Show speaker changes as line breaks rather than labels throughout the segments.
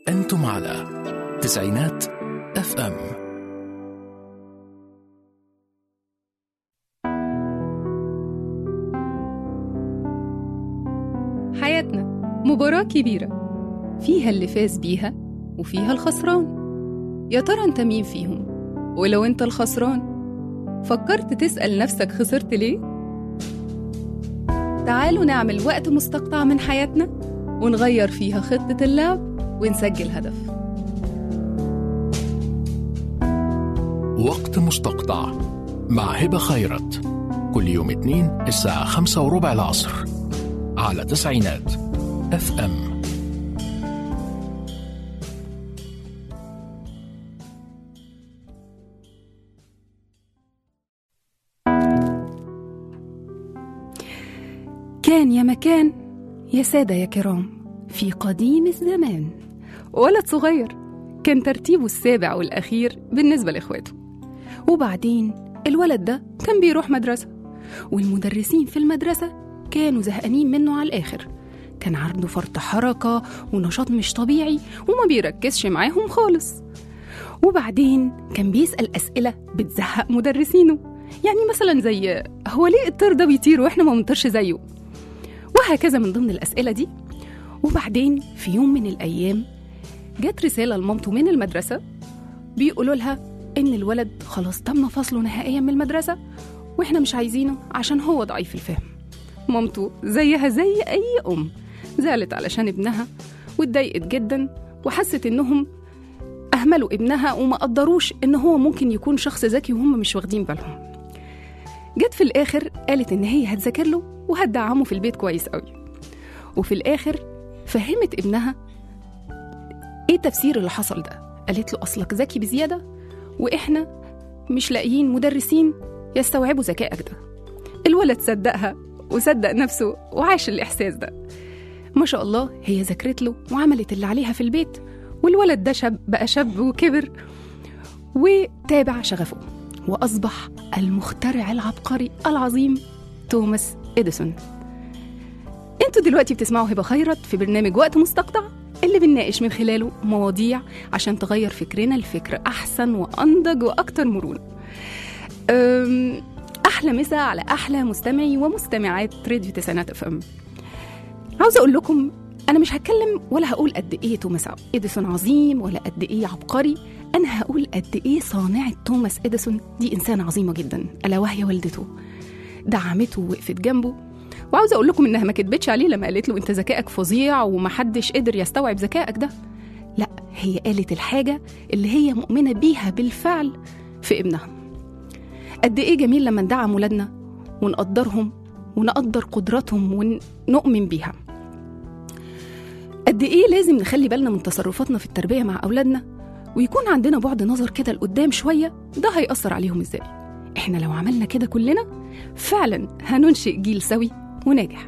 أنتم على تسعينات اف ام
حياتنا مباراة كبيرة فيها اللي فاز بيها وفيها الخسران يا ترى انت مين فيهم ولو انت الخسران فكرت تسأل نفسك خسرت ليه؟ تعالوا نعمل وقت مستقطع من حياتنا ونغير فيها خطة اللعب ونسجل هدف
وقت مستقطع مع هبة خيرت كل يوم اثنين الساعة خمسة وربع العصر على تسعينات اف ام
كان يا مكان يا سادة يا كرام في قديم الزمان ولد صغير كان ترتيبه السابع والأخير بالنسبة لإخواته وبعدين الولد ده كان بيروح مدرسة والمدرسين في المدرسة كانوا زهقانين منه على الآخر كان عنده فرط حركة ونشاط مش طبيعي وما بيركزش معاهم خالص وبعدين كان بيسأل أسئلة بتزهق مدرسينه يعني مثلا زي هو ليه الطير ده بيطير واحنا ما بنطيرش زيه وهكذا من ضمن الأسئلة دي وبعدين في يوم من الأيام جت رسالة لمامته من المدرسة بيقولوا لها إن الولد خلاص تم فصله نهائيا من المدرسة وإحنا مش عايزينه عشان هو ضعيف الفهم مامته زيها زي أي أم زعلت علشان ابنها واتضايقت جدا وحست إنهم أهملوا ابنها وما قدروش إن هو ممكن يكون شخص ذكي وهم مش واخدين بالهم جت في الآخر قالت إن هي هتذاكر له وهتدعمه في البيت كويس قوي وفي الآخر فهمت ابنها إيه تفسير اللي حصل ده قالت له أصلك ذكي بزيادة وإحنا مش لاقيين مدرسين يستوعبوا ذكائك ده الولد صدقها وصدق نفسه وعاش الإحساس ده ما شاء الله هي ذاكرت له وعملت اللي عليها في البيت والولد ده شاب بقى شاب وكبر وتابع شغفه وأصبح المخترع العبقري العظيم توماس إديسون انتوا دلوقتي بتسمعوا هبة خيرت في برنامج وقت مستقطع اللي بنناقش من خلاله مواضيع عشان تغير فكرنا لفكر أحسن وأنضج وأكتر مرونة أم، أحلى مسا على أحلى مستمعي ومستمعات راديو تسعينات اف ام عاوزة أقول لكم أنا مش هتكلم ولا هقول قد إيه توماس إديسون عظيم ولا قد إيه عبقري أنا هقول قد إيه صانعة توماس إديسون دي إنسانة عظيمة جدا ألا وهي والدته دعمته ووقفت جنبه وعاوزه اقول لكم انها ما كدبتش عليه لما قالت له انت ذكائك فظيع ومحدش قدر يستوعب ذكائك ده لا هي قالت الحاجه اللي هي مؤمنه بيها بالفعل في ابنها قد ايه جميل لما ندعم ولادنا ونقدرهم ونقدر قدراتهم ونؤمن بيها قد ايه لازم نخلي بالنا من تصرفاتنا في التربيه مع اولادنا ويكون عندنا بعد نظر كده لقدام شويه ده هيأثر عليهم ازاي احنا لو عملنا كده كلنا فعلا هننشئ جيل سوي وناجح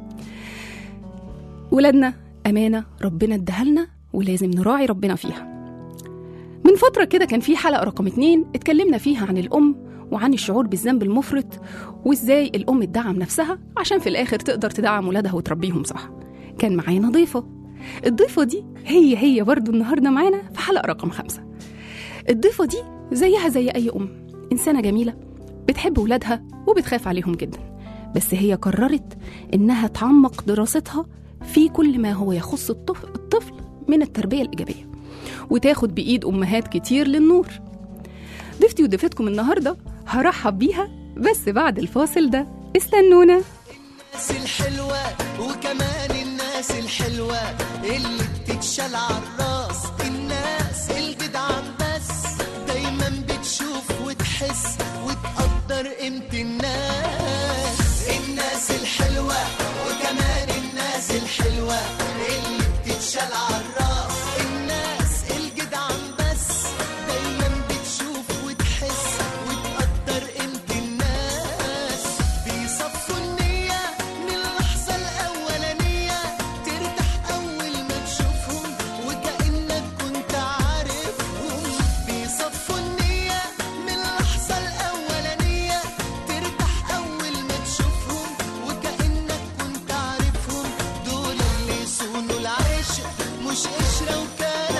ولادنا أمانة ربنا اداها لنا ولازم نراعي ربنا فيها من فترة كده كان في حلقة رقم اتنين اتكلمنا فيها عن الأم وعن الشعور بالذنب المفرط وازاي الأم تدعم نفسها عشان في الآخر تقدر تدعم ولادها وتربيهم صح كان معانا ضيفة الضيفة دي هي هي برضو النهاردة معانا في حلقة رقم خمسة الضيفة دي زيها زي أي أم إنسانة جميلة بتحب ولادها وبتخاف عليهم جدا بس هي قررت إنها تعمق دراستها في كل ما هو يخص الطفل, الطفل من التربية الإيجابية وتاخد بإيد أمهات كتير للنور ضيفتي وضيفتكم النهاردة هرحب بيها بس بعد الفاصل ده استنونا
الناس الحلوة وكمان الناس الحلوة اللي بتتشال عالراس الناس الجدعان بس دايما بتشوف وتحس وتقدر قيمة الناس الناس الحلوة وكمان الناس الحلوة اللي بتتشال عالراس الناس الجدعان بس دايما بتشوف وتحس وتقدر قيمة الناس بيصفوا النية من اللحظة الأولانية ترتاح أول ما تشوفهم وكأنك كنت عارفهم بيصفوا النية من اللحظة الأولانية ترتاح أول ما تشوفهم وكأنك كنت عارفهم دول اللي يصونوا العشق مش قشرة وكان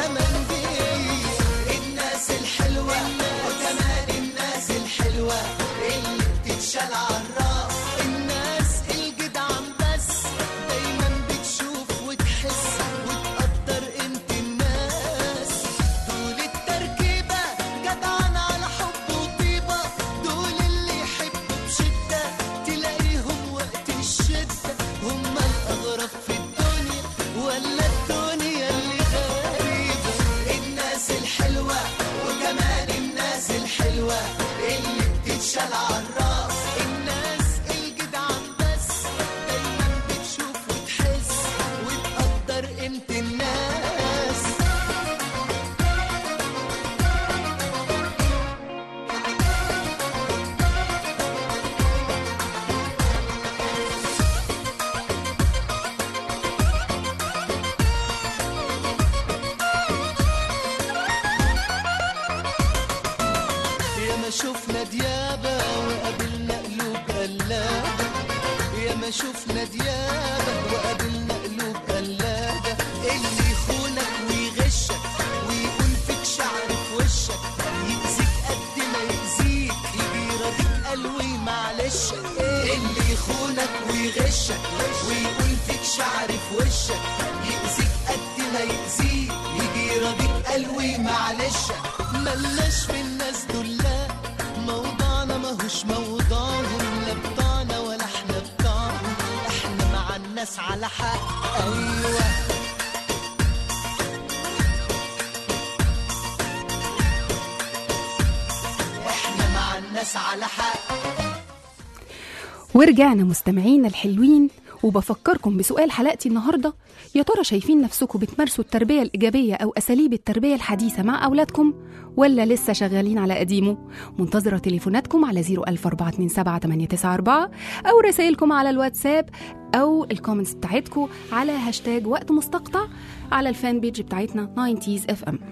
وشك ويقول فيك شعر في وشك يأذيك قد ما يأذيك يجي يراضيك قلبي معلش ملناش في الناس دول لا موضوعنا ماهوش موضوعهم لا بتاعنا ولا احنا بتاعهم احنا مع الناس على حق ايوه احنا مع الناس على حق
ورجعنا مستمعينا الحلوين وبفكركم بسؤال حلقتي النهارده يا ترى شايفين نفسكم بتمارسوا التربيه الايجابيه او اساليب التربيه الحديثه مع اولادكم ولا لسه شغالين على قديمه منتظره تليفوناتكم على 00427 او رسائلكم على الواتساب او الكومنتس بتاعتكم على هاشتاج وقت مستقطع على الفان بيج بتاعتنا 90s اف ام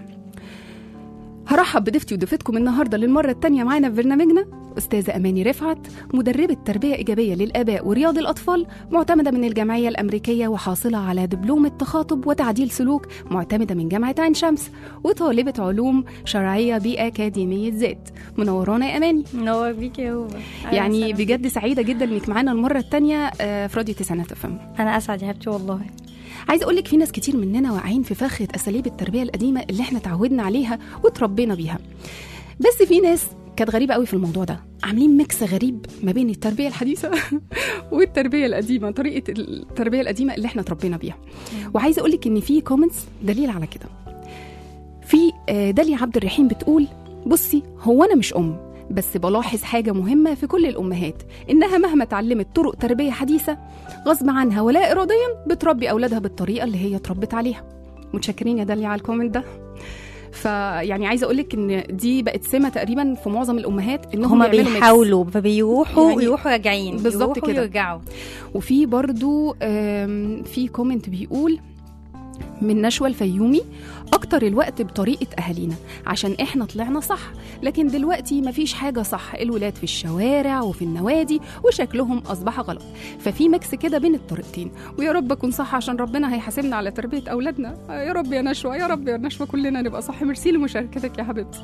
هرحب بضيفتي وضيفتكم النهارده للمره الثانيه معانا في برنامجنا استاذه اماني رفعت مدربه تربيه ايجابيه للاباء ورياض الاطفال معتمده من الجمعيه الامريكيه وحاصله على دبلوم التخاطب وتعديل سلوك معتمده من جامعه عين شمس وطالبه علوم شرعيه باكاديميه زيت منورانا يا اماني
منور بيك يا هو
يعني بجد سعيده جدا انك معانا المره الثانيه في راديو تسعينات اف ام
انا اسعد يا حبيبتي والله
عايزه اقول لك في ناس كتير مننا واقعين في فخ اساليب التربيه القديمه اللي احنا اتعودنا عليها وتربينا بيها بس في ناس كانت غريبه قوي في الموضوع ده عاملين ميكس غريب ما بين التربيه الحديثه والتربيه القديمه طريقه التربيه القديمه اللي احنا اتربينا بيها وعايزه اقول لك ان في كومنتس دليل على كده في آه، داليا عبد الرحيم بتقول بصي هو انا مش ام بس بلاحظ حاجة مهمة في كل الأمهات إنها مهما اتعلمت طرق تربية حديثة غصب عنها ولا إراديا بتربي أولادها بالطريقة اللي هي اتربت عليها متشكرين يا داليا على الكومنت ده فيعني عايزه اقول لك ان دي بقت سمه تقريبا في معظم الامهات انهم
هما
يعملوا ميكس.
بيحاولوا فبيروحوا
يعني
يروحوا راجعين
بالظبط
يروحوا
كده.
يرجعوا
وفي برضو آم، في كومنت بيقول من نشوى الفيومي اكتر الوقت بطريقه اهالينا عشان احنا طلعنا صح لكن دلوقتي مفيش حاجه صح الولاد في الشوارع وفي النوادي وشكلهم اصبح غلط ففي ميكس كده بين الطريقتين ويا رب اكون صح عشان ربنا هيحاسبنا على تربيه اولادنا يا رب يا نشوى يا رب يا نشوى كلنا نبقى صح ميرسي لمشاركتك يا حبيبتي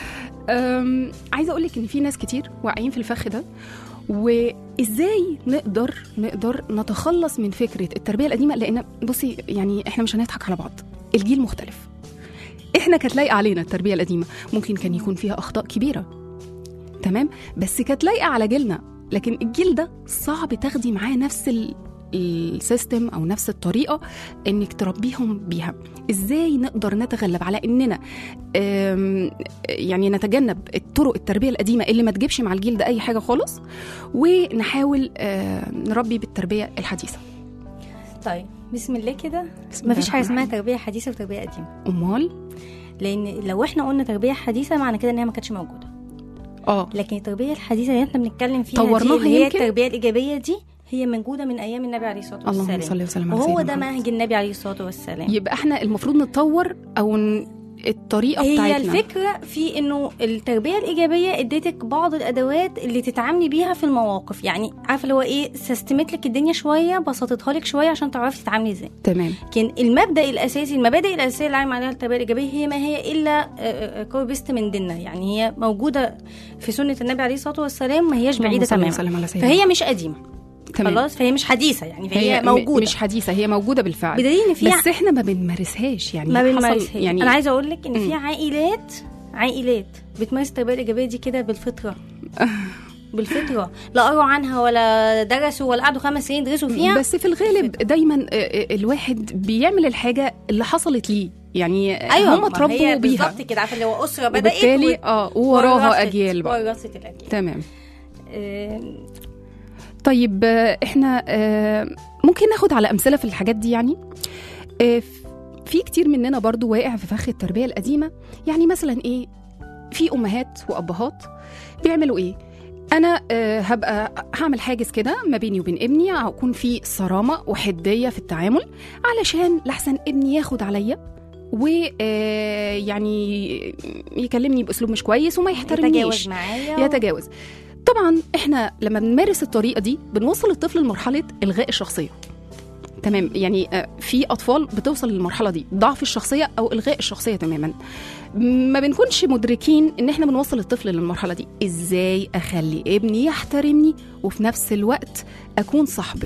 أم، عايزه اقول لك ان في ناس كتير واقعين في الفخ ده وازاي نقدر نقدر نتخلص من فكره التربيه القديمه لان بصي يعني احنا مش هنضحك على بعض الجيل مختلف احنا كانت لايقه علينا التربيه القديمه ممكن كان يكون فيها اخطاء كبيره تمام بس كانت لايقه على جيلنا لكن الجيل ده صعب تاخدي معاه نفس ال السيستم او نفس الطريقه انك تربيهم بيها ازاي نقدر نتغلب على اننا أم، يعني نتجنب الطرق التربيه القديمه اللي ما تجيبش مع الجيل ده اي حاجه خالص ونحاول آه، نربي بالتربيه الحديثه
طيب بسم الله كده
بسم الله
مفيش حاجه
الرحمن
اسمها تربيه حديثه وتربيه قديمه
امال
لان لو احنا قلنا تربيه حديثه معنى كده ان هي ما كانتش موجوده
اه
لكن التربيه الحديثه اللي احنا بنتكلم فيها
طورناها
دي اللي هي
يمكن؟
التربيه الايجابيه دي هي موجوده من ايام النبي عليه الصلاه والسلام
اللهم صل وسلم على
وهو
سيدنا
ده
محمد.
منهج النبي عليه الصلاه والسلام
يبقى احنا المفروض نطور او ن- الطريقه
هي
بتاعتنا
الفكرة في انه التربية الإيجابية اديتك بعض الأدوات اللي تتعاملي بيها في المواقف يعني عارفة اللي هو ايه سستمت لك الدنيا شوية بسطتها لك شوية عشان تعرفي تتعاملي ازاي
تمام
لكن المبدأ الأساسي المبادئ الأساسية اللي عايم عليها التربية الإيجابية هي ما هي إلا كوبي بيست من ديننا يعني هي موجودة في سنة النبي عليه الصلاة والسلام ما هياش بعيدة
اللهم صل
تماما
وسلم على سيدنا
فهي مش قديمة
تمام.
خلاص فهي مش حديثة يعني فهي
هي م-
موجودة
مش حديثه هي موجوده بالفعل
بدليل ان في
بس احنا ما بنمارسهاش يعني
ما
حصل-
بنمارسهاش
يعني
انا عايزه اقول لك ان
مم.
في عائلات عائلات بتمارس التربيه الايجابيه دي كده بالفطره بالفطره لا قروا عنها ولا درسوا ولا قعدوا خمس سنين يدرسوا فيها
بس في الغالب دايما آه، آه، الواحد بيعمل الحاجه اللي حصلت ليه يعني
ايوه
هم
ما
اتربوا
هي
بيها
بالظبط كده عارفه اللي هو اسره بدات
وبالتالي
و-
اه ووراها
ورثت-
اجيال بقى
ورثت الاجيال
تمام
آم،
طيب آه، احنا آه، ممكن ناخد على امثله في الحاجات دي يعني آه، ف- في كتير مننا برضو واقع في فخ التربيه القديمه يعني مثلا ايه في امهات وابهات بيعملوا ايه انا آه، هبقى هعمل حاجز كده ما بيني وبين ابني هكون في صرامه وحديه في التعامل علشان لحسن ابني ياخد عليا ويعني يكلمني باسلوب مش كويس وما يحترمنيش
يتجاوز معايا
يتجاوز طبعا احنا لما بنمارس الطريقه دي بنوصل الطفل لمرحله الغاء الشخصيه تمام يعني آه، في اطفال بتوصل للمرحله دي ضعف الشخصيه او الغاء الشخصيه تماما ما بنكونش مدركين ان احنا بنوصل الطفل للمرحله دي ازاي اخلي ابني يحترمني وفي نفس الوقت اكون صاحبته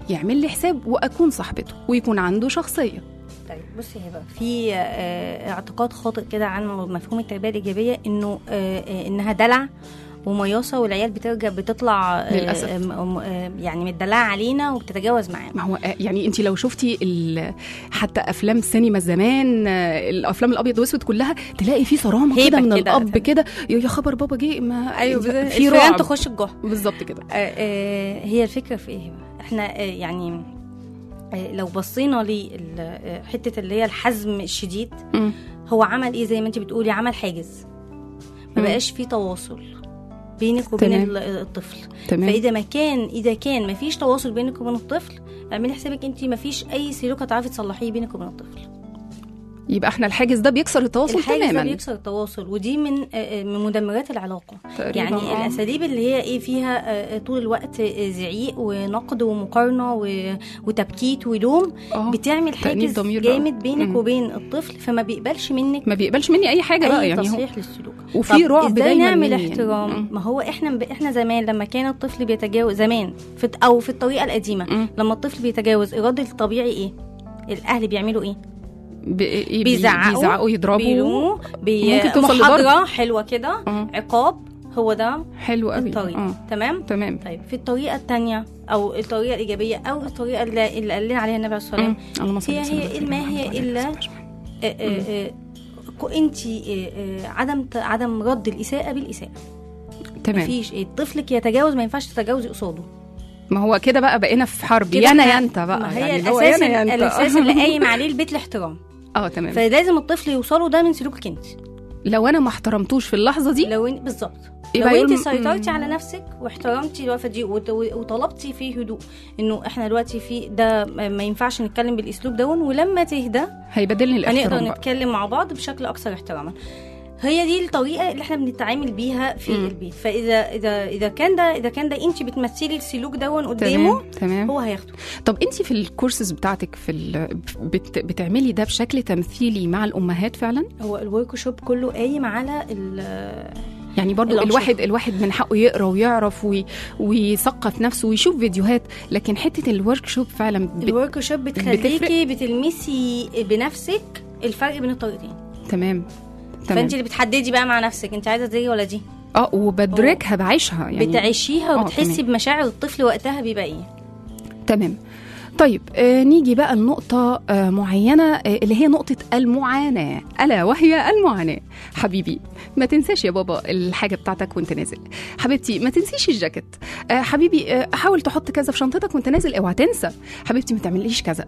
يعمل لي حساب واكون صاحبته ويكون عنده شخصيه
طيب بصي هبه في آه، اعتقاد خاطئ كده عن مفهوم التربيه الايجابيه انه آه، آه، انها دلع ومياصه والعيال بترجع بتطلع آه،
للأسف.
آه، م- آه، يعني متدلعه علينا وبتتجاوز معانا
ما هو آه، يعني انت لو شفتي ال- حتى افلام السينما زمان آه، الافلام الابيض واسود كلها تلاقي في صرامه
هيبة
كده من
كده.
الاب كده يا يا خبر بابا جه ما في
الفيران
رعب
تخش الجحر
بالظبط كده
آه، آه، هي الفكره في ايه بقى؟ احنا آه، يعني آه، لو بصينا لحته اللي هي الحزم الشديد
مم.
هو عمل ايه زي ما انت بتقولي عمل حاجز ما
مم.
بقاش في تواصل بينك وبين
تمام.
ال- الطفل
تمام
فاذا ما كان اذا كان ما فيش تواصل بينك وبين الطفل اعملي حسابك انت ما فيش اي سلوك هتعرفي تصلحيه بينك وبين الطفل
يبقى احنا الحاجز ده بيكسر التواصل
الحاجز ده
تماما
بيكسر التواصل ودي من آه، آه، من مدمرات العلاقه
تقريباً،
يعني
آه.
الاساليب اللي هي ايه فيها آه، آه، طول الوقت آه، زعيق ونقد ومقارنه و- وتبكيت ولوم
آه.
بتعمل
تأنيب
حاجز
ضمير بقى.
جامد بينك
مم.
وبين الطفل فما بيقبلش منك
ما بيقبلش مني اي حاجه بقى
اي
يعني هو
تصحيح للسلوك
وفي
طب
رعب
ازاي
دايما
نعمل
مني يعني.
احترام
مم.
ما هو احنا احنا زمان لما كان الطفل بيتجاوز زمان في او في الطريقه القديمه
مم.
لما الطفل بيتجاوز الرد الطبيعي ايه الاهل بيعملوا ايه
بي- إيه، بي-
بيزعقوا
بيزعقوا يضربوا
بيلوموا بي...
ممكن توصل
محاضره حلوه كده
آه.
عقاب هو ده
حلو قوي
الطريقه
اه
تمام
تمام
طيب في الطريقه الثانيه او الطريقه الايجابيه او الطريقه اللي, اللي قال لنا عليها النبي عليه الصلاه
مم.
والسلام
اللهم صل
هي
وسلم
هي
وبارك
ما
على
هي
محمد
إلا-
وعلى آله
آه، آه، آه، انت عدم عدم رد الاساءه بالاساءه
تمام
مفيش إيه، طفلك يتجاوز ما ينفعش تتجاوزي قصاده
ما هو كده بقى بقينا في حرب
كده
يا انا
إحنا-
يا انت بقى
ما هي
يعني اللي هو
الاساس
يا أنا يا أنت.
الاساس اللي قايم عليه البيت الاحترام
اه تمام
فلازم الطفل يوصله ده من سلوكك انت
لو انا ما احترمتوش في اللحظه دي
لو إن- بالظبط
يبقى
لو انت
يقول-
سيطرتي
مم.
على نفسك واحترمتي الوقفه دي وت- وطلبتي فيه هدوء انه احنا دلوقتي في ده ما ما ينفعش نتكلم بالاسلوب دون ولما تهدى
هيبدلني
هنقدر
الاحترام بقى
نتكلم مع بعض بشكل اكثر احتراما هي دي الطريقه اللي احنا بنتعامل بيها في
مم.
البيت فاذا اذا اذا كان ده اذا كان ده انت بتمثلي السلوك دون قدامه
تمام تمام
هو هياخده
طب انت في الكورسز بتاعتك في ال... بت... بتعملي ده بشكل تمثيلي مع الامهات فعلا
هو الورك شوب كله قايم على ال-
يعني برضو
الأنشطة.
الواحد الواحد من حقه يقرا ويعرف وي... ويثقف نفسه ويشوف فيديوهات لكن حته الورك شوب فعلا بت...
الورك شوب بتخليكي بتلمسي بنفسك الفرق بين الطريقتين
تمام تمام
فانت اللي بتحددي بقى مع نفسك انت عايزه دي ولا دي
اه وبدركها بعيشها يعني
بتعيشيها
آه،
وبتحسي
تمام.
بمشاعر الطفل وقتها بيبقى ايه
تمام طيب آه نيجي بقى لنقطة آه معينة آه اللي هي نقطة المعاناة ألا وهي المعاناة حبيبي ما تنساش يا بابا الحاجة بتاعتك وانت نازل حبيبتي ما تنسيش الجاكيت آه حبيبي آه حاول تحط كذا في شنطتك وانت نازل اوعى تنسى حبيبتي ما تعمليش كذا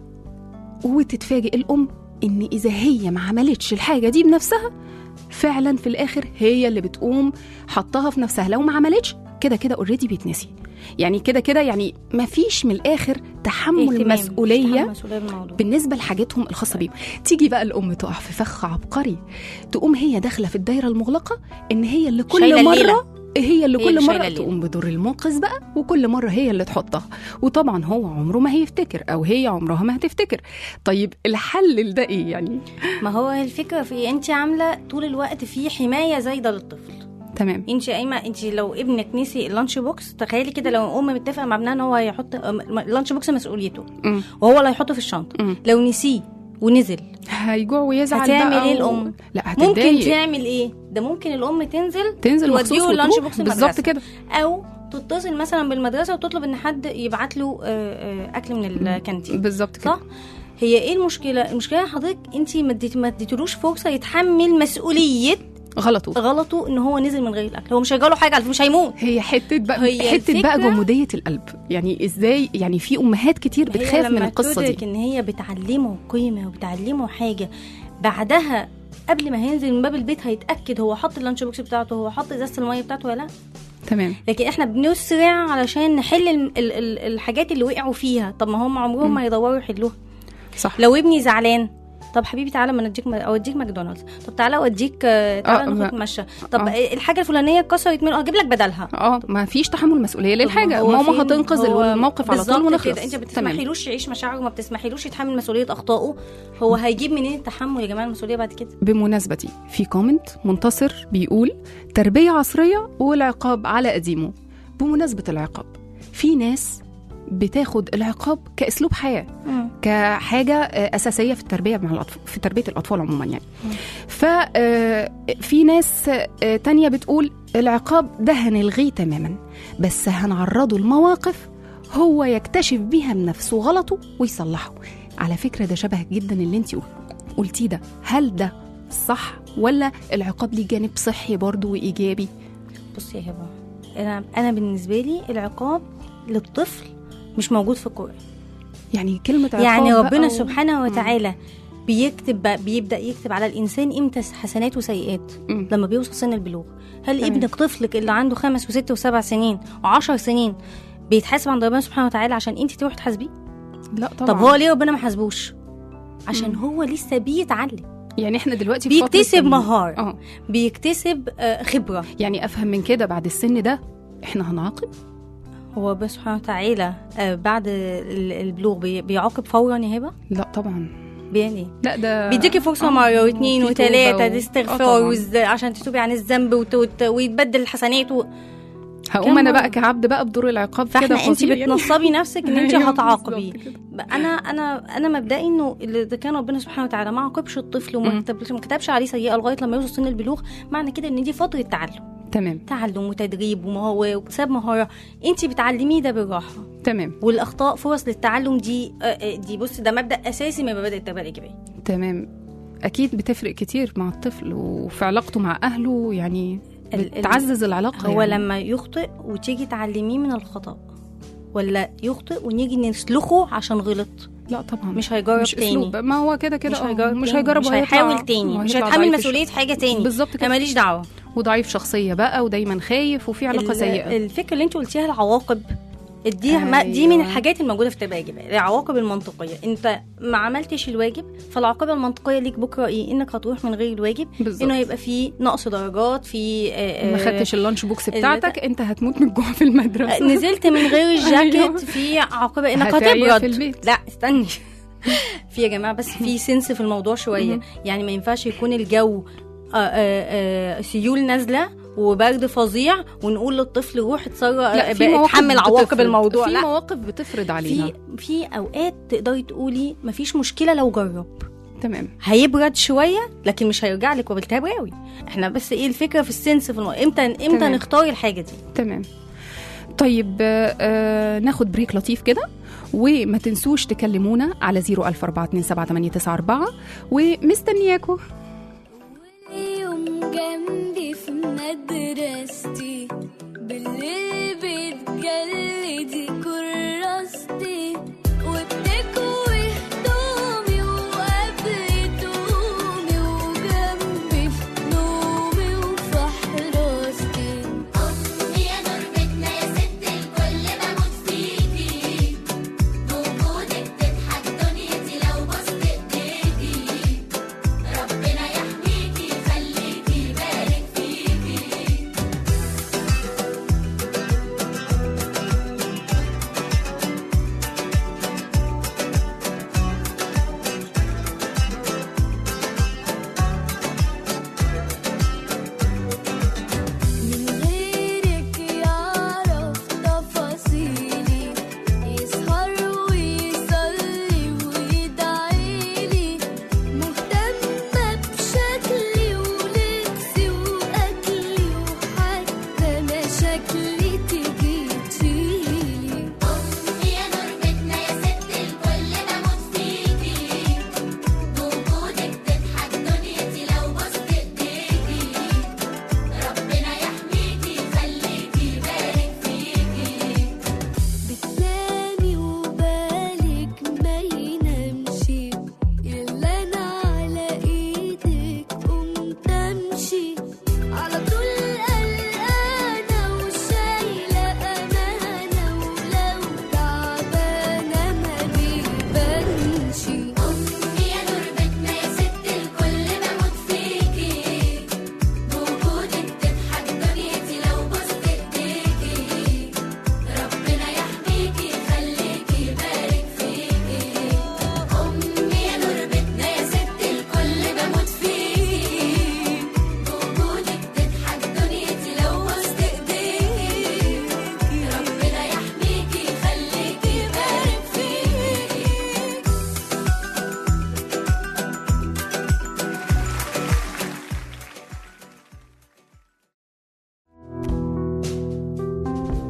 وتتفاجئ الأم إن إذا هي ما عملتش الحاجة دي بنفسها فعلا في الآخر هي اللي بتقوم حطها في نفسها لو ما عملتش كده كده اوريدي بيتنسي يعني كده كده يعني ما فيش من الاخر تحمل
اهتمام.
المسؤوليه
تحمل مسؤوليه بالموضوع
بالنسبه لحاجتهم الخاصه بيهم تيجي بقى الام تقع في فخ عبقري تقوم هي داخله في الدايره المغلقه ان هي اللي كل
شايلة الليلة.
مره هي اللي
هي
كل
اللي
مره
شايلة الليلة.
تقوم بدور المنقذ بقى وكل مره هي اللي تحطها وطبعا هو عمره ما هيفتكر او هي عمرها ما هتفتكر طيب الحل لده ايه يعني
ما هو الفكره في إيه؟ انت عامله طول الوقت في حمايه زايده للطفل
تمام
انت قايمه انت لو ابنك نسي اللانش بوكس تخيلي كده لو ام متفقه مع ابنها ان هو هيحط أم- اللانش بوكس مسؤوليته
مم.
وهو اللي هيحطه في الشنطه
مم.
لو نسيه ونزل
هيجوع ويزعل
هتعمل
بقى
ايه
و-
الام
لا
ممكن
هتتضايق
تعمل ايه ده ممكن الام تنزل
تنزل مخصوص
توديه اللانش
وتروح
بوكس
بالظبط
المدرسة.
كده
او تتصل مثلا بالمدرسه وتطلب ان حد يبعت له آه، آه، اكل من الكانتين
بالظبط كده
صح هي ايه المشكله المشكله يا حضرتك انت ما اديت- ما اديتلوش فرصه يتحمل مسؤوليه
غلطوا
غلطه ان هو نزل من غير الاكل هو مش هيجراله حاجه على فكرة، مش هيموت
هي حته بقى
هي
حته بقى
الفكرة-
جموديه القلب يعني ازاي يعني في امهات كتير
هي
بتخاف من
لما
القصه
تدرك
دي
ان هي بتعلمه قيمه وبتعلمه حاجه بعدها قبل ما هينزل من باب البيت هيتاكد هو حط اللانش بوكس بتاعته هو حط ازازه الميه بتاعته ولا لا
تمام
لكن احنا بنسرع علشان نحل ال ال ال الحاجات اللي وقعوا فيها طب ما هم عمرهم ما هيدوروا يحلوها
صح
لو ابني زعلان طب حبيبي تعالى ما نديك اوديك ماكدونالدز طب تعالى اوديك آه،
آه،
تعالى
ما-
نخرج نتمشى طب
آه.
الحاجه الفلانيه اتكسرت منه اجيب لك بدلها
اه ما فيش تحمل مسؤوليه للحاجه
هو
ماما
فين-
هتنقذ
هو
الموقف على طول
بالظبط
ونخلص
كده انت
تمام
بتسمحيلوش يعيش مشاعره وما بتسمحيلوش يتحمل مسؤوليه اخطائه هو هيجيب منين التحمل يا جماعه المسؤوليه بعد كده
بمناسبة دي في كومنت منتصر بيقول تربية عصرية والعقاب على قديمه بمناسبة العقاب في ناس بتاخد العقاب كاسلوب حياه
مم.
كحاجه آه، اساسيه في التربيه مع الأطفال في تربيه الاطفال عموما يعني ففي ناس آه، تانية بتقول العقاب ده هنلغيه تماما بس هنعرضه لمواقف هو يكتشف بيها من نفسه غلطه ويصلحه على فكره ده شبه جدا اللي انت قلتيه ده هل ده صح ولا العقاب ليه جانب صحي برضه وايجابي
بصي يا هبه انا انا بالنسبه لي العقاب للطفل مش موجود في القران
يعني كلمه عقاب
يعني
بقى
ربنا
و-
سبحانه وتعالى بيكتب بقى- بيبدا يكتب على الانسان امتى حسنات وسيئات
مم.
لما بيوصل سن البلوغ هل
تمام.
ابنك طفلك اللي عنده خمس وست وسبع سنين وعشر سنين بيتحاسب عند ربنا سبحانه وتعالى عشان انت تروحي تحاسبيه
لا طبعا
طب هو ليه ربنا ما حاسبوش عشان هو لسه بيتعلم
يعني احنا دلوقتي في فترة
بيكتسب
تمرين.
مهاره
اه
بيكتسب آه، خبره
يعني افهم من كده بعد السن ده احنا هنعاقب
هو ربنا سبحانه وتعالى آه، بعد ال- البلوغ بي- بيعاقب فورا يا هبه
لا طبعا
بيعمل ايه
لا ده
بيديكي فرصة
آه،
مرة واثنين
وفي
وثلاثة
توبة و- آه
استغفار
طبعاً.
وز... عشان تتوبي عن الذنب وت... وت... ويتبدل الحسنات و...
هقوم
كم
انا
مرة؟
بقى كعبد بقى بدور العقاب كده
فاحنا انت
فظيع يعني.
بتنصبي نفسك ان انت
أيوة،
هتعاقبي
بالظبط كده.
بقى انا انا انا مبدئي انه اللي اذا كان ربنا سبحانه وتعالى ما عاقبش الطفل وما
مم.
كتبش- ما كتبش عليه سيئه لغايه لما يوصل سن البلوغ معنى كده ان دي فتره تعلم
تمام
تعلم وتدريب ومهارة واكتساب مهاره انت بتعلميه ده بالراحه
تمام
والاخطاء فرص للتعلم دي آه، آه، دي بص ده مبدا اساسي من مبادئ التربيه الايجابيه
تمام اكيد بتفرق كتير مع الطفل وفي علاقته مع اهله يعني
ال- ال-
بتعزز العلاقه
هو
يعني.
لما يخطئ وتيجي تعلميه من الخطأ ولا يخطئ ونيجي نسلخه عشان غلط
لا طبعا
مش هيجرب
مش
تاني
اسلوب ما هو كده كده
مش
آه،
هيجرب
مش
تاني.
هيجرب
مش
وهيطلع-
هيحاول تاني مش
وهيطلع
هيتحمل
ضعيف الش-
مسؤوليه حاجه تاني
بالظبط
انا
كده
ماليش دعوه
وضعيف شخصيه بقى ودايما خايف وفي علاقه
ال-
سيئه
الفكره اللي انت قلتيها العواقب دي ما دي من
أيوة.
الحاجات الموجوده في التربيه الايجابيه العواقب المنطقيه انت ما عملتش الواجب فالعاقبه المنطقيه ليك بكره ايه انك هتروح من غير الواجب
بالظبط
انه هيبقى في نقص درجات في آه،
ما
آه،
خدتش اللانش بوكس
ال-
بتاعتك انت هتموت من الجوع في المدرسه
نزلت من غير الجاكيت
أيوة.
في عاقبه انك
هتعيا
هتبرد
في البيت.
لا استني في يا جماعه بس في سنس في الموضوع شويه
مم.
يعني ما ينفعش يكون الجو آه، آه، آه، سيول نازله وبرد فظيع ونقول للطفل روح اتسرى
لا
آه،
في مواقف
اتحمل عواقب
بتفرض.
الموضوع
في
لا
مواقف بتفرض علينا
في في اوقات تقدري تقولي مفيش مشكله لو جرب
تمام
هيبرد شويه لكن مش هيرجع لك وبالتهاب قوي احنا بس ايه الفكره في السنس في الموضوع امتى امتى
تمام.
نختار الحاجه دي
تمام طيب آه، آه ناخد بريك لطيف كده وما تنسوش تكلمونا على 004278994 ومستنياكم
يوم جنبي في مدرستي بالليل بتجلدي كراستي وبتكوي هدومي وقبل دومي وجنبي في نومي وفي حراستي
أمي يا نور بيتنا يا ست الكل بموت فيكي بوجودك تضحك دنيتي لو بصت ايديكي ربنا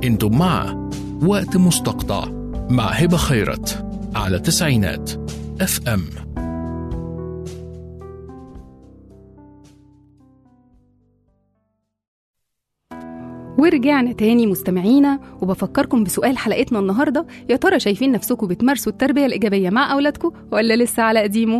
انتم مع وقت مستقطع مع هبة خيرت على تسعينات اف ام
ورجعنا تاني مستمعينا وبفكركم بسؤال حلقتنا النهارده يا ترى شايفين نفسكم بتمارسوا التربيه الايجابيه مع اولادكم ولا لسه على قديمه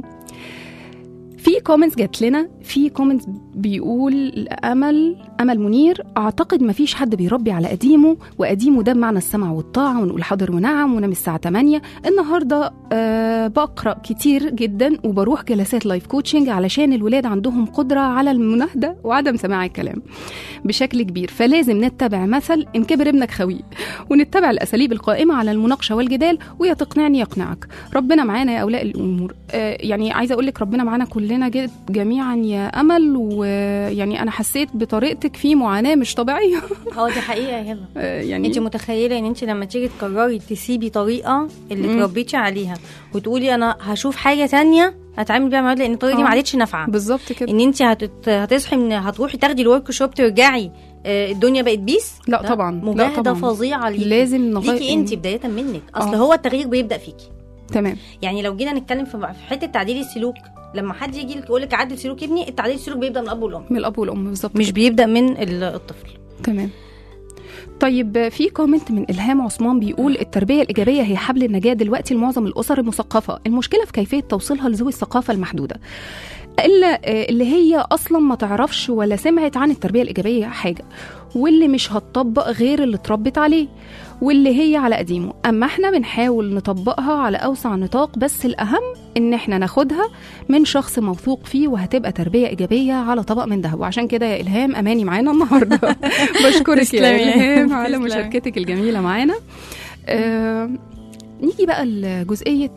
في كومنتس جات لنا في كومنتس بيقول امل امل منير اعتقد ما فيش حد بيربي على قديمه وقديمه ده بمعنى السمع والطاعه ونقول حاضر ونعم ونام الساعه 8 النهارده أه بقرا كتير جدا وبروح جلسات لايف كوتشنج علشان الولاد عندهم قدره على المناهده وعدم سماع الكلام بشكل كبير فلازم نتبع مثل ان كبر ابنك خويه ونتبع الاساليب القائمه على المناقشه والجدال ويا تقنعني يقنعك ربنا معانا يا اولياء الامور آه يعني عايزه اقول لك ربنا معانا كلنا جد جميعا يا امل ويعني انا حسيت بطريقتك في معاناه مش طبيعيه
اه دي حقيقه يا هبه
آه يعني
انت متخيله ان انت لما تيجي تقرري تسيبي طريقه اللي
مم.
اتربيتي عليها وتقولي انا هشوف حاجه تانية هتعامل بيها مع الولاد، لان الطريقه دي
آه.
ما عادتش نافعه
بالظبط كده
ان انت هتت... هتصحي من هتروحي تاخدي الورك شوب ترجعي آه، الدنيا بقت بيس
لا طبعا لا
مجاهده
طبعا
فظيعه ليكي
لازم نغير
ليكي انت بدايه منك اصل
آه.
هو التغيير بيبدا فيكي
تمام
يعني لو جينا نتكلم في في حته تعديل السلوك لما حد يجي يقول لك عدل سلوك ابني التعديل السلوك بيبدا من الاب والام
من الاب والام بالظبط
مش بيبدا من ال- الطفل
تمام طيب في كومنت من الهام عثمان بيقول التربيه الايجابيه هي حبل النجاه دلوقتي لمعظم الاسر المثقفه المشكله في كيفيه توصيلها لذوي الثقافه المحدوده الا آه، اللي هي اصلا ما تعرفش ولا سمعت عن التربيه الايجابيه حاجه واللي مش هتطبق غير اللي اتربت عليه واللي هي على قديمه اما احنا بنحاول نطبقها على اوسع نطاق بس الاهم ان احنا ناخدها من شخص موثوق فيه وهتبقى تربيه ايجابيه على طبق من ذهب وعشان كده يا الهام اماني معانا النهارده بشكرك يا
تسلمي.
الهام على
تسلمي.
مشاركتك الجميله معانا آه نيجي بقى لجزئيه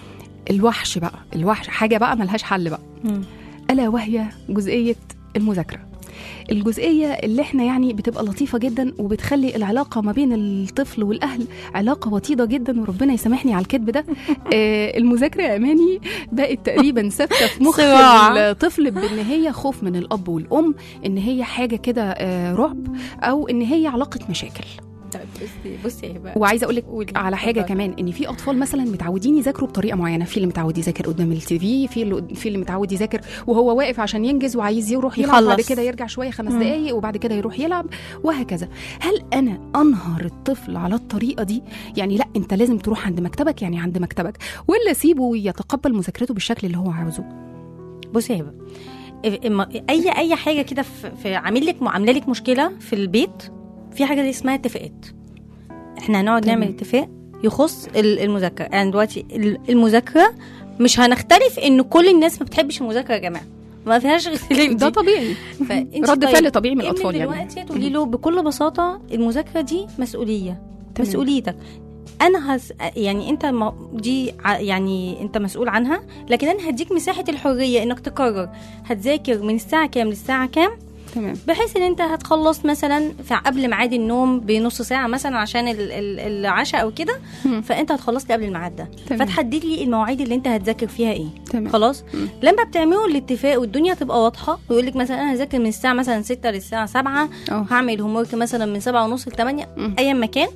الوحش بقى الوحش حاجه بقى ملهاش حل بقى الا وهي جزئيه المذاكره الجزئيه اللي احنا يعني بتبقى لطيفه جدا وبتخلي العلاقه ما بين الطفل والاهل علاقه وطيده جدا وربنا يسامحني على الكذب ده آه المذاكره يا اماني بقت تقريبا ثابته في مخ
صراع.
الطفل بان هي خوف من الاب والام ان هي حاجه كده آه رعب او ان هي علاقه مشاكل
بصي بصي يا هبه
وعايزه اقول لك
قولي.
على حاجه
اتفضلي.
كمان ان في اطفال مثلا متعودين يذاكروا بطريقه معينه في اللي متعود يذاكر قدام التي في في اللي في اللي متعود يذاكر وهو واقف عشان ينجز وعايز يروح يلعب
يخلص.
بعد كده يرجع شويه خمس
مم.
دقايق وبعد كده يروح يلعب وهكذا هل انا انهر الطفل على الطريقه دي يعني لا انت لازم تروح عند مكتبك يعني عند مكتبك ولا اسيبه يتقبل مذاكرته بالشكل اللي هو عاوزه
بصي يا هبه إف- إما- اي اي حاجه كده في, في عامل لك عامله لك مشكله في البيت في حاجه دي اسمها اتفاقات احنا هنقعد
تمام.
نعمل اتفاق يخص ال- المذاكره يعني دلوقتي ال- المذاكره مش هنختلف ان كل الناس ما بتحبش المذاكره يا جماعه ما فيهاش غير
ده طبيعي
فانت
رد
طيب
فعل طبيعي من
ابنك
الاطفال يعني
دلوقتي تقولي له بكل بساطه المذاكره دي مسؤوليه
تمام.
مسؤوليتك انا هس يعني انت ما دي ع- يعني انت مسؤول عنها لكن انا هديك مساحه الحريه انك تقرر هتذاكر من الساعه كام للساعه كام
تمام
بحيث ان انت هتخلص مثلا في قبل ميعاد النوم بنص ساعه مثلا عشان ال- ال- العشاء او كده
مم.
فانت هتخلص لي قبل الميعاد ده
تمام.
فتحدد لي المواعيد اللي انت هتذاكر فيها ايه
تمام
خلاص
مم.
لما بتعملوا الاتفاق والدنيا تبقى واضحه ويقول لك مثلا انا هذاكر من الساعه مثلا 6 للساعه 7
اه
هعمل هوم ورك مثلا من 7 ونص ل 8
مم.
ايا ما كان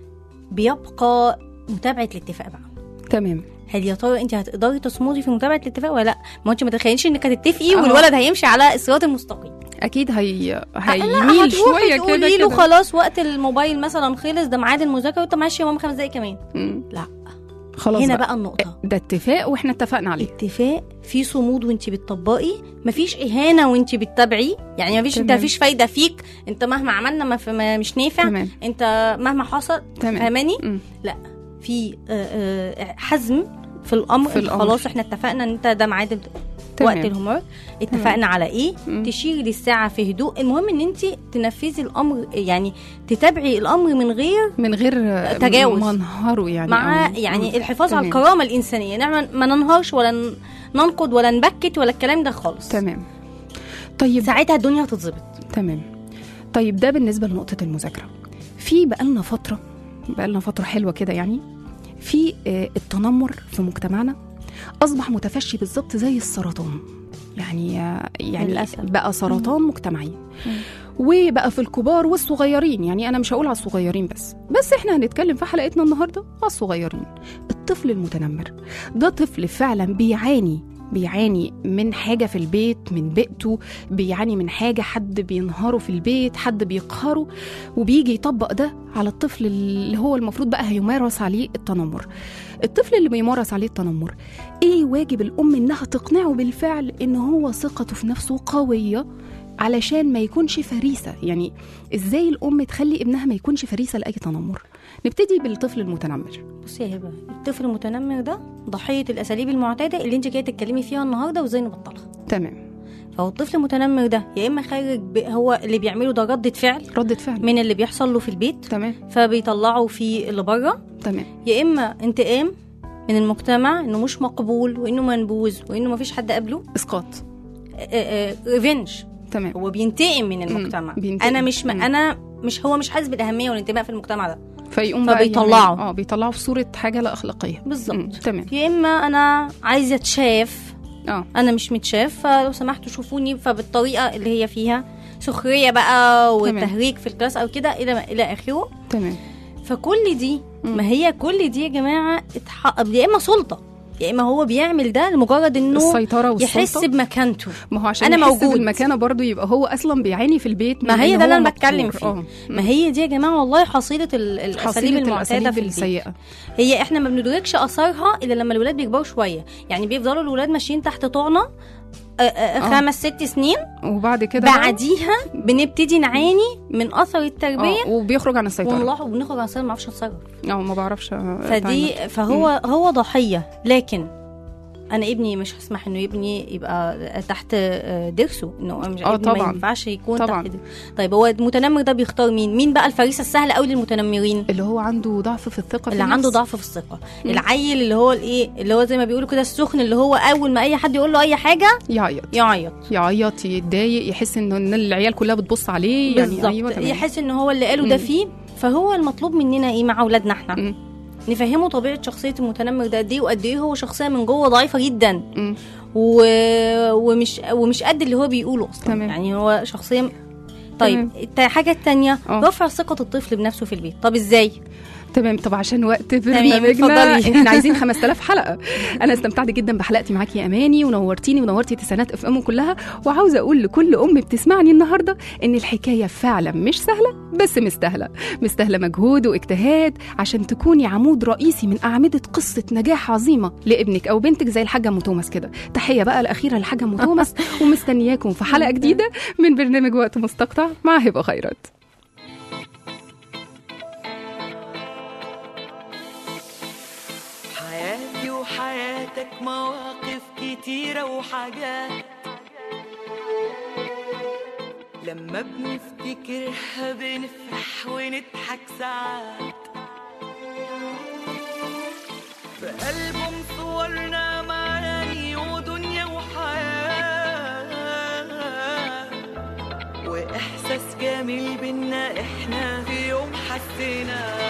بيبقى متابعه الاتفاق بقى
تمام
هل يا ترى انت هتقدري تصمدي في متابعه الاتفاق ولا لا ما انت ما تتخيليش انك هتتفقي
اه.
والولد هيمشي على الصراط المستقيم
اكيد هي
لا،
هيميل شويه كده
تقولي له
كده.
خلاص وقت الموبايل مثلا خلص ده ميعاد المذاكره وانت معلش يا ماما خمس دقايق كمان
مم.
لا
خلاص
هنا
بقى.
بقى النقطه
ده اتفاق واحنا اتفقنا عليه
اتفاق في صمود وانت بتطبقي مفيش اهانه وانت بتتابعي يعني مفيش انت
تمام.
مفيش فايده فيك انت مهما عملنا ما في ما مش نافع
تمام
انت مهما حصل
تمام
فاهماني
مم.
في آه، آه، حزم في الامر,
في
انت
الأمر.
خلاص احنا اتفقنا ان انت ده ميعاد
تمام.
وقت الهومورك اتفقنا على ايه
مم.
تشيري للساعه في هدوء المهم ان انت تنفذي الامر يعني تتابعي الامر من غير
من غير
تجاوز.
منهره يعني
مع
أو-
يعني
مم.
الحفاظ على
تمام.
الكرامه الانسانيه نعم ما ننهارش ولا ن- ننقد ولا نبكت ولا الكلام ده خالص
تمام طيب
ساعتها الدنيا هتتظبط
تمام طيب ده بالنسبه لنقطه المذاكره في بقالنا فتره بقالنا فتره حلوه كده يعني في آه، التنمر في مجتمعنا اصبح متفشي بالظبط زي السرطان يعني آه، يعني
للأسف.
بقى سرطان مجتمعي وبقى في الكبار والصغيرين يعني انا مش هقول على الصغيرين بس بس احنا هنتكلم في حلقتنا النهارده على الصغيرين الطفل المتنمر ده طفل فعلا بيعاني بيعاني من حاجة في البيت من بيئته بيعاني من حاجة حد بينهاره في البيت حد بيقهره وبيجي يطبق ده على الطفل اللي هو المفروض بقى هيمارس عليه التنمر الطفل اللي بيمارس عليه التنمر ايه واجب الام انها تقنعه بالفعل ان هو ثقته في نفسه قويه علشان ما يكونش فريسه يعني ازاي الام تخلي ابنها ما يكونش فريسه لاي تنمر نبتدي بالطفل المتنمر
بصي يا هبه الطفل المتنمر ده ضحيه الاساليب المعتاده اللي انت جايه تتكلمي فيها النهارده وازاي نبطلها
تمام
فهو الطفل المتنمر ده يا اما خارج ب... هو اللي بيعمله ده ردة فعل
ردة فعل
من اللي بيحصل له في البيت
تمام
فبيطلعه في اللي بره
تمام
يا اما انتقام من المجتمع انه مش مقبول وانه منبوذ وانه مفيش حد قبله
اسقاط
ريفنج
تمام
هو بينتقم من المجتمع
بينتقم.
انا مش م...
مم.
انا مش هو مش حاسس بالاهميه والانتماء في المجتمع ده
فيقوم بقى
فبيطلعه.
يعمل- اه بيطلعه في صوره حاجه لا اخلاقيه مم،
بالظبط
تمام
يا اما انا عايزه اتشاف
اه
انا مش متشاف فلو سمحتوا شوفوني فبالطريقه اللي هي فيها سخريه بقى
تمام.
والتهريج في الكلاس او كده الى الى اخره
تمام
فكل دي
مم.
ما هي كل دي يا جماعه اتحقق يا اما سلطه يا اما هو بيعمل ده لمجرد انه
السيطره والسلطه
يحس بمكانته
ما هو عشان
أنا
يحس
موجود.
بالمكانه برضو يبقى هو اصلا بيعاني في البيت من
ما هي
إن
ده اللي
هو
انا بتكلم
مقهور.
فيه
اه
ما هي دي يا جماعه والله حصيله ال- الاساليب
حصيله
المعتاده
الاساليب
في البيت
السيئه
هي احنا ما بندركش اثارها الا لما الولاد بيكبروا شويه يعني بيفضلوا الولاد ماشيين تحت طعنه آه، آه،
آه.
خمس ست سنين
وبعد كده بقى-
بعديها بنبتدي نعاني من اثر التربيه
اه وبيخرج عن السيطره
ونلاحظ وبنخرج عن السيطره ما اعرفش اتصرف
اه ما بعرفش
فدي
أتعامل.
فهو هو ضحيه لكن انا ابني مش هسمح انه ابني يبقى تحت درسه انه مش
آه
ابني ما
طبعاً.
ينفعش يكون
طبعاً.
تحت درسه. طيب هو المتنمر ده بيختار مين مين بقى الفريسه السهله قوي للمتنمرين
اللي هو عنده ضعف في الثقه
اللي
في
عنده
النفس.
ضعف في الثقه العيل اللي هو الايه اللي هو زي ما بيقولوا كده السخن اللي هو اول ما اي حد يقول له اي حاجه
يعيط
يعيط
يعيط يتضايق يحس انه ان العيال كلها بتبص عليه يعني
بالظبط
ايوه تمام.
يحس ان هو اللي قاله ده
مم.
فيه فهو المطلوب مننا ايه مع اولادنا احنا
مم.
نفهمه طبيعه شخصيه المتنمر ده قد ايه وقد ايه هو شخصيه من جوه ضعيفه جدا
مم.
و... ومش ومش قد اللي هو بيقوله اصلا
تمام.
يعني هو شخصيه طيب
تمام.
الت- الحاجه التانية
اه.
رفع ثقه الطفل بنفسه في البيت طب ازاي
تمام طب عشان وقت
تمام،
برنامجنا
اتفضلي.
احنا عايزين 5000 حلقه انا استمتعت جدا بحلقتي معاكي يا اماني ونورتيني ونورتي تسعينات اف ام كلها وعاوزه اقول لكل ام بتسمعني النهارده ان الحكايه فعلا مش سهله بس مستاهله مستاهله مجهود واجتهاد عشان تكوني عمود رئيسي من اعمده قصه نجاح عظيمه لابنك او بنتك زي الحاجه ام توماس كده تحيه بقى الاخيره للحاجه ام توماس ومستنياكم في حلقه جديده من برنامج وقت مستقطع مع هبه خيرت
حياتي وحياتك مواقف كتيرة وحاجات لما بنفتكرها بنفرح ونضحك ساعات في ألبوم صورنا معاني ودنيا وحياة وإحساس جميل بينا إحنا في يوم حسيناه